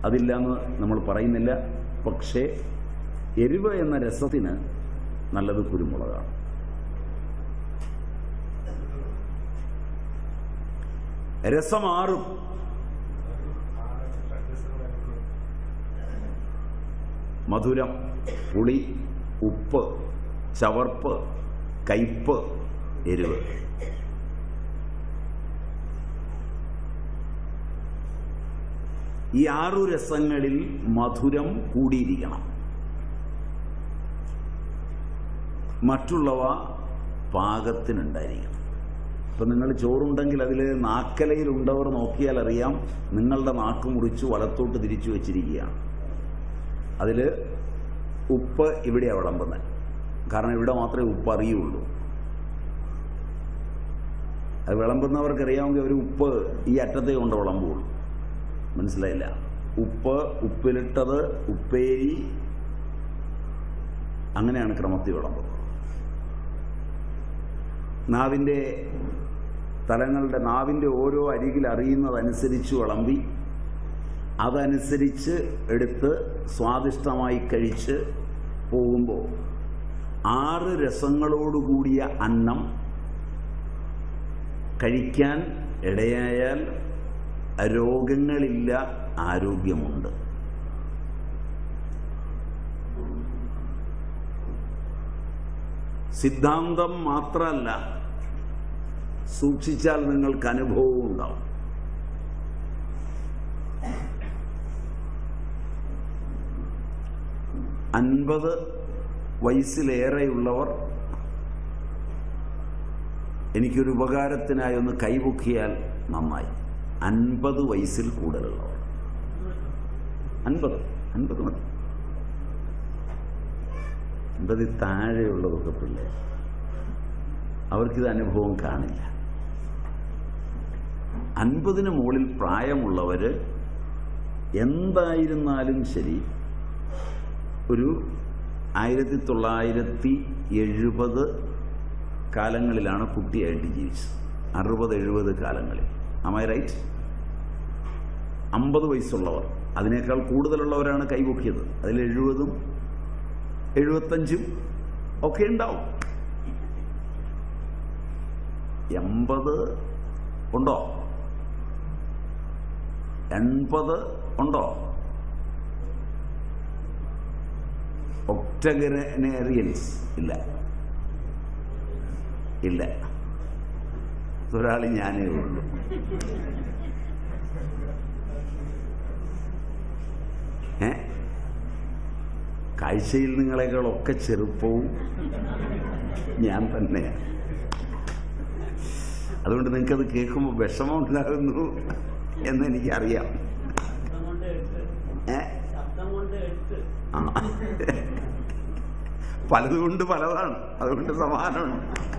അതില്ല എന്ന് നമ്മൾ പറയുന്നില്ല പക്ഷേ എരിവ് എന്ന രസത്തിന് നല്ലത് കുരുമുളകാണ് രസമാറും മധുരം പുളി ഉപ്പ് ചവർപ്പ് കയ്പ് എരിവ് ഈ ആറു രസങ്ങളിൽ മധുരം കൂടിയിരിക്കണം മറ്റുള്ളവ പാകത്തിനുണ്ടായിരിക്കണം ഇപ്പം നിങ്ങൾ ചോറുണ്ടെങ്കിൽ അതിൽ നാക്കലയിലുണ്ടവർ നോക്കിയാൽ അറിയാം നിങ്ങളുടെ നാക്ക് മുറിച്ച് വലത്തോട്ട് തിരിച്ചു വെച്ചിരിക്കുകയാണ് അതിൽ ഉപ്പ് ഇവിടെയാണ് വിളമ്പുന്നത് കാരണം ഇവിടെ മാത്രമേ ഉപ്പ് അറിയുള്ളൂ അത് വിളമ്പുന്നവർക്കറിയാമെങ്കിൽ ഒരു ഉപ്പ് ഈ അറ്റത്തേ കൊണ്ട് വിളമ്പുള്ളൂ മനസ്സിലായില്ല ഉപ്പ് ഉപ്പിലിട്ടത് ഉപ്പേരി അങ്ങനെയാണ് ക്രമത്തിൽ വിളമ്പുന്നത് നാവിൻ്റെ തലങ്ങളുടെ നാവിൻ്റെ ഓരോ അരികിൽ അറിയുന്നതനുസരിച്ച് വിളമ്പി അതനുസരിച്ച് എടുത്ത് സ്വാദിഷ്ടമായി കഴിച്ച് പോകുമ്പോൾ ആറ് രസങ്ങളോടുകൂടിയ അന്നം കഴിക്കാൻ ഇടയായാൽ രോഗങ്ങളില്ല ആരോഗ്യമുണ്ട് സിദ്ധാന്തം മാത്രമല്ല സൂക്ഷിച്ചാൽ നിങ്ങൾക്ക് അനുഭവവും ഉണ്ടാവും അൻപത് വയസ്സിലേറെയുള്ളവർ എനിക്കൊരു ഉപകാരത്തിനായി ഒന്ന് കൈപൊക്കിയാൽ നന്നായി അൻപത് വയസ്സിൽ കൂടുതലുള്ളവർ അൻപത് അൻപത് മതി അൻപതിൽ താഴെയുള്ളതൊക്കെ പിള്ളേർ അവർക്കിത് അനുഭവം കാണില്ല അൻപതിന് മുകളിൽ പ്രായമുള്ളവര് എന്തായിരുന്നാലും ശരി ഒരു ആയിരത്തി തൊള്ളായിരത്തി എഴുപത് കാലങ്ങളിലാണ് കുട്ടിയായിട്ട് ജീവിച്ചത് അറുപത് എഴുപത് കാലങ്ങളിൽ അമായി റൈറ്റ് അമ്പത് വയസ്സുള്ളവർ അതിനേക്കാൾ കൂടുതലുള്ളവരാണ് കൈപൊക്കിയത് അതിൽ എഴുപതും എഴുപത്തഞ്ചും ഒക്കെ ഉണ്ടാവും എൺപത് ഉണ്ടോ എൺപത് ഉണ്ടോ ഒക്ടഗനേറിയൻസ് ഇല്ല ഇല്ല ഒരാൾ ഞാനേ ഉള്ളൂ ഏ കാഴ്ചയിൽ നിങ്ങളെക്കാളൊക്കെ ചെറുപ്പവും ഞാൻ തന്നെയാണ് അതുകൊണ്ട് നിങ്ങൾക്കത് കേൾക്കുമ്പോൾ വിഷമം ഉണ്ടാകുന്നു എന്ന് എനിക്കറിയാം ശബ്ദം കൊണ്ട് എട്ട് ഏ ശബ്ദം കൊണ്ട് എട്ട് ആ പലതുകൊണ്ട് പലതാണ് അതുകൊണ്ട് സമാനമാണ്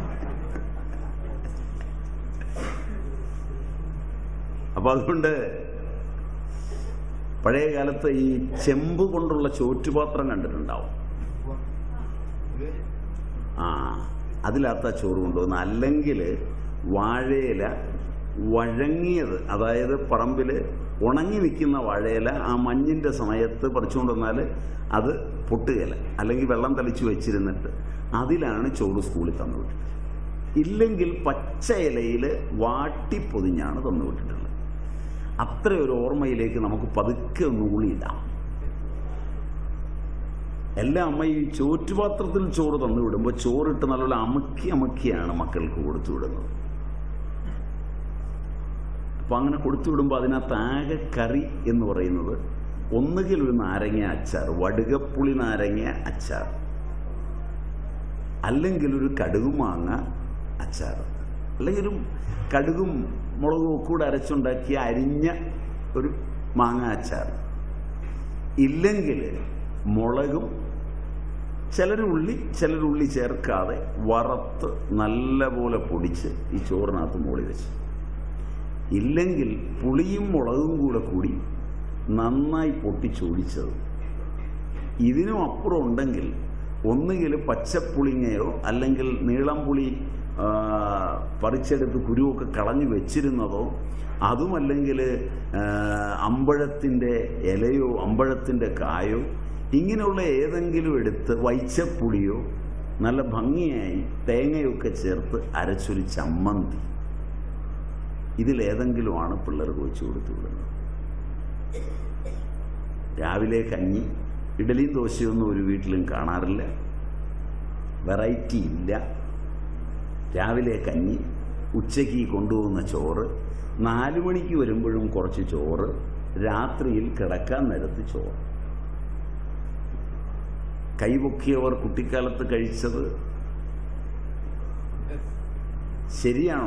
അപ്പൊ അതുകൊണ്ട് പഴയ കാലത്ത് ഈ ചെമ്പ് കൊണ്ടുള്ള ചോറ്റുപാത്രം കണ്ടിട്ടുണ്ടാവും ആ അതിലകത്ത ചോറ് കൊണ്ടുവന്ന് അല്ലെങ്കിൽ വാഴയില വഴങ്ങിയത് അതായത് പറമ്പിൽ ഉണങ്ങി നിൽക്കുന്ന വാഴയില ആ മഞ്ഞിൻ്റെ സമയത്ത് പറിച്ചുകൊണ്ട് വന്നാൽ അത് പൊട്ടുകയില്ല അല്ലെങ്കിൽ വെള്ളം തളിച്ച് വെച്ചിരുന്നിട്ട് അതിലാണ് ചോറ് സ്കൂളിൽ തന്നു വിട്ടിട്ട് ഇല്ലെങ്കിൽ പച്ച ഇലയിൽ വാട്ടി പൊതിഞ്ഞാണ് തന്നു വിട്ടിട്ടുള്ളത് അത്ര ഒരു ഓർമ്മയിലേക്ക് നമുക്ക് പതുക്കെ ഒന്ന് ഊളിയിടാം എല്ലാ അമ്മയും ഈ ചോറ്റുപാത്രത്തിൽ ചോറ് തന്നു വിടുമ്പോൾ ചോറിട്ട് നല്ലോണം അമുക്കി അമുക്കിയാണ് മക്കൾക്ക് കൊടുത്തു വിടുന്നത് അപ്പൊ അങ്ങനെ കൊടുത്തു വിടുമ്പോൾ അതിനകത്ത് ആകെ കറി എന്ന് പറയുന്നത് ഒന്നുകിൽ ഒരു നാരങ്ങ അച്ചാർ വടുകപ്പുളി നാരങ്ങ അച്ചാർ അല്ലെങ്കിൽ ഒരു കടുകുമാങ്ങ അച്ചാർ അല്ലെങ്കിൽ ഒരു കടുകും മുളകും ഒക്കെ കൂടെ അരച്ചുണ്ടാക്കിയ അരിഞ്ഞ ഒരു മാങ്ങ അച്ചാർ ഇല്ലെങ്കിൽ മുളകും ചിലർ ഉള്ളി ചിലർ ഉള്ളി ചേർക്കാതെ വറുത്ത് നല്ലപോലെ പൊടിച്ച് ഈ ചോറിനകത്ത് മൂളി വെച്ച് ഇല്ലെങ്കിൽ പുളിയും മുളകും കൂടെ കൂടി നന്നായി പൊട്ടിച്ചൊഴിച്ചത് ഇതിനും അപ്പുറം ഉണ്ടെങ്കിൽ ഒന്നുകിൽ പച്ചപ്പുളിങ്ങയോ അല്ലെങ്കിൽ നീളം പുളി ആ, പറിച്ചെടുത്ത് കുരുവൊക്കെ കളഞ്ഞു വെച്ചിരുന്നതോ അതുമല്ലെങ്കിൽ അമ്പഴത്തിൻ്റെ ഇലയോ അമ്പഴത്തിൻ്റെ കായോ ഇങ്ങനെയുള്ള ഏതെങ്കിലും എടുത്ത് വൈച്ചപ്പുളിയോ നല്ല ഭംഗിയായി തേങ്ങയൊക്കെ ചേർത്ത് അരച്ചൊരു ചമ്മന്തി ഇതിലേതെങ്കിലുമാണ് പിള്ളേർക്ക് വെച്ച് കൊടുത്തു വിടുന്നത് രാവിലെ കഞ്ഞി ഇഡലിയും ദോശയൊന്നും ഒരു വീട്ടിലും കാണാറില്ല വെറൈറ്റി ഇല്ല രാവിലെ കഞ്ഞി ഉച്ചയ്ക്ക് കൊണ്ടുപോകുന്ന ചോറ് നാലു മണിക്ക് വരുമ്പോഴും കുറച്ച് ചോറ് രാത്രിയിൽ കിടക്കാൻ നേരത്ത് ചോറ് കൈപൊക്കിയവർ കുട്ടിക്കാലത്ത് കഴിച്ചത് ശരിയാണോ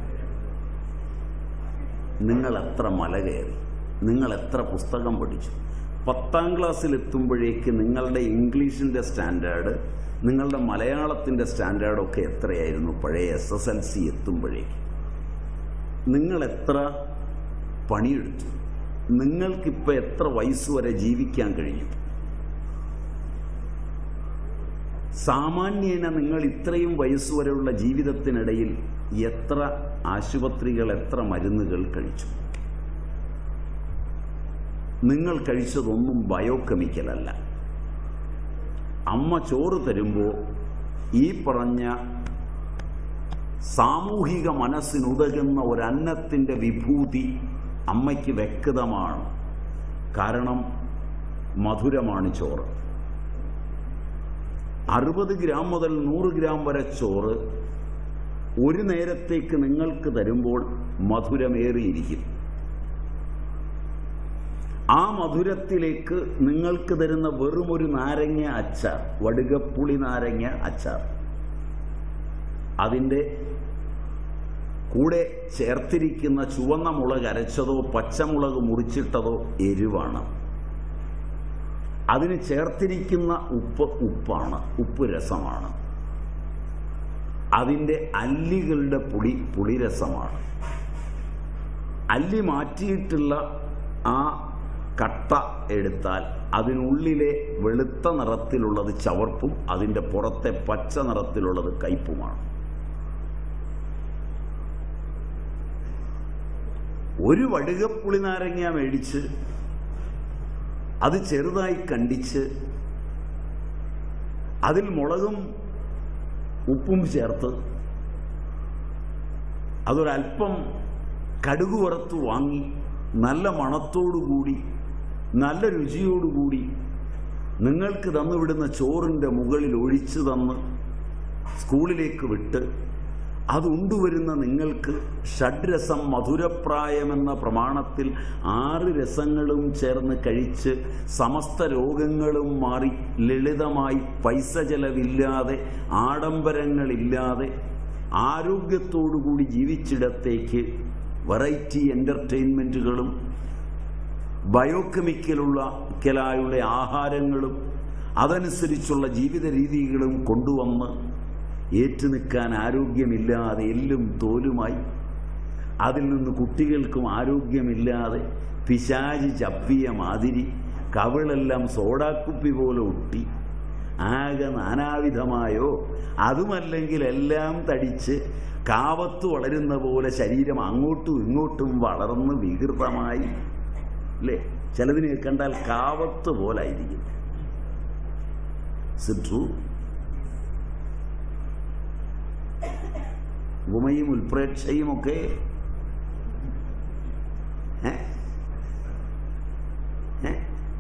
നിങ്ങൾ എത്ര മല കയറി നിങ്ങൾ എത്ര പുസ്തകം പഠിച്ചു പത്താം ക്ലാസ്സിൽ എത്തുമ്പോഴേക്ക് നിങ്ങളുടെ ഇംഗ്ലീഷിൻ്റെ സ്റ്റാൻഡേർഡ് നിങ്ങളുടെ മലയാളത്തിൻ്റെ സ്റ്റാൻഡേർഡൊക്കെ എത്രയായിരുന്നു പഴയ എസ് എസ് എൽ സി എത്തുമ്പോഴേക്ക് നിങ്ങൾ എത്ര പണിയെടുത്തു നിങ്ങൾക്കിപ്പോൾ എത്ര വയസ്സ് വരെ ജീവിക്കാൻ കഴിഞ്ഞു സാമാന്യേന നിങ്ങൾ ഇത്രയും വയസ്സുവരെയുള്ള ജീവിതത്തിനിടയിൽ എത്ര ആശുപത്രികൾ എത്ര മരുന്നുകൾ കഴിച്ചു നിങ്ങൾ കഴിച്ചതൊന്നും ബയോകെമിക്കലല്ല അമ്മ ചോറ് തരുമ്പോൾ ഈ പറഞ്ഞ സാമൂഹിക മനസ്സിനുതകുന്ന ഒരു അന്നത്തിൻ്റെ വിഭൂതി അമ്മയ്ക്ക് വ്യക്തമാണ് കാരണം മധുരമാണ് ചോറ് അറുപത് ഗ്രാം മുതൽ നൂറ് ഗ്രാം വരെ ചോറ് ഒരു നേരത്തേക്ക് നിങ്ങൾക്ക് തരുമ്പോൾ മധുരമേറിയിരിക്കും ആ മധുരത്തിലേക്ക് നിങ്ങൾക്ക് തരുന്ന വെറും ഒരു നാരങ്ങ അച്ചാർ വടുകപ്പുളി നാരങ്ങ അച്ചാർ അതിൻ്റെ കൂടെ ചേർത്തിരിക്കുന്ന ചുവന്ന മുളക് അരച്ചതോ പച്ചമുളക് മുറിച്ചിട്ടതോ എരിവാണ് അതിന് ചേർത്തിരിക്കുന്ന ഉപ്പ് ഉപ്പാണ് ഉപ്പ് രസമാണ് അതിൻ്റെ അല്ലികളുടെ പുളി പുളിരസമാണ് അല്ലി മാറ്റിയിട്ടുള്ള ആ കട്ട എടുത്താൽ അതിനുള്ളിലെ വെളുത്ത നിറത്തിലുള്ളത് ചവർപ്പും അതിൻ്റെ പുറത്തെ പച്ച നിറത്തിലുള്ളത് കയ്പുമാണ് ഒരു വടുകപ്പുളി നാരങ്ങ മേടിച്ച് അത് ചെറുതായി കണ്ടിച്ച് അതിൽ മുളകും ഉപ്പും ചേർത്ത് അതൊരല്പം കടുക് വറുത്ത് വാങ്ങി നല്ല മണത്തോടുകൂടി നല്ല രുചിയോടുകൂടി നിങ്ങൾക്ക് തന്നുവിടുന്ന ചോറിൻ്റെ മുകളിൽ ഒഴിച്ചു തന്ന് സ്കൂളിലേക്ക് വിട്ട് അത് ഉണ്ടുവരുന്ന നിങ്ങൾക്ക് ഷഡ്രസം മധുരപ്രായമെന്ന പ്രമാണത്തിൽ ആറ് രസങ്ങളും ചേർന്ന് കഴിച്ച് സമസ്ത രോഗങ്ങളും മാറി ലളിതമായി പൈസ ചെലവില്ലാതെ ആഡംബരങ്ങളില്ലാതെ ആരോഗ്യത്തോടുകൂടി ജീവിച്ചിടത്തേക്ക് വെറൈറ്റി എൻ്റർടൈൻമെൻറ്റുകളും ബയോകെമിക്കലുള്ള ക്കലായുള്ള ആഹാരങ്ങളും അതനുസരിച്ചുള്ള ജീവിത രീതികളും കൊണ്ടുവന്ന് ഏറ്റുനിൽക്കാൻ ആരോഗ്യമില്ലാതെ എല്ലും തോലുമായി അതിൽ നിന്ന് കുട്ടികൾക്കും ആരോഗ്യമില്ലാതെ പിശാചി ചപ്പിയ മാതിരി കവിളെല്ലാം സോഡാക്കുപ്പി പോലെ ഒട്ടി ആകെ നാനാവിധമായോ അതുമല്ലെങ്കിൽ എല്ലാം തടിച്ച് കാവത്ത് വളരുന്ന പോലെ ശരീരം അങ്ങോട്ടും ഇങ്ങോട്ടും വളർന്ന് വികൃതമായി അല്ലേ ചിലതിനെ കണ്ടാൽ കാവത്ത് പോലായിരിക്കും ട്രൂ ഉപമയും ഉൽപ്രേക്ഷയും ഒക്കെ ഏ? ഏ?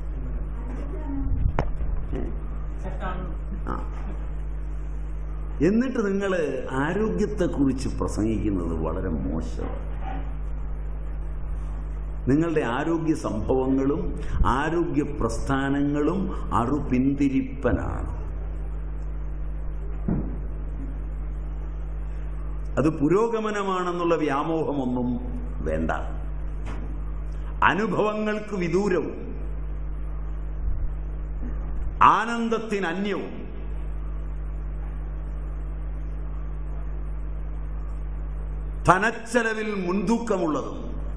ഏ? ആ. എന്നിട്ട് നിങ്ങൾ ആരോഗ്യത്തെക്കുറിച്ച് പ്രസംഗിക്കുന്നത് വളരെ മോശമാണ് നിങ്ങളുടെ ആരോഗ്യ സംഭവങ്ങളും ആരോഗ്യ പ്രസ്ഥാനങ്ങളും അറുപിന്തിരിപ്പനാണ് അത് പുരോഗമനമാണെന്നുള്ള വ്യാമോഹമൊന്നും വേണ്ട അനുഭവങ്ങൾക്ക് വിദൂരവും ആനന്ദത്തിന് അന്യവും ധനച്ചെലവിൽ മുൻതൂക്കമുള്ളതും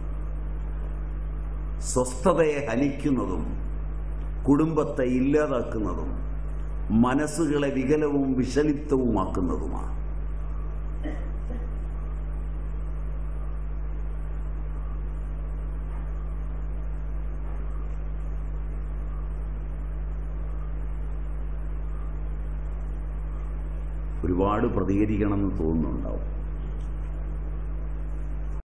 സ്വസ്ഥതയെ ഹനിക്കുന്നതും കുടുംബത്തെ ഇല്ലാതാക്കുന്നതും മനസ്സുകളെ വികലവും വിഷലിപ്തവുമാക്കുന്നതുമാണ് ഒരുപാട് പ്രതികരിക്കണമെന്ന് തോന്നുന്നുണ്ടാവും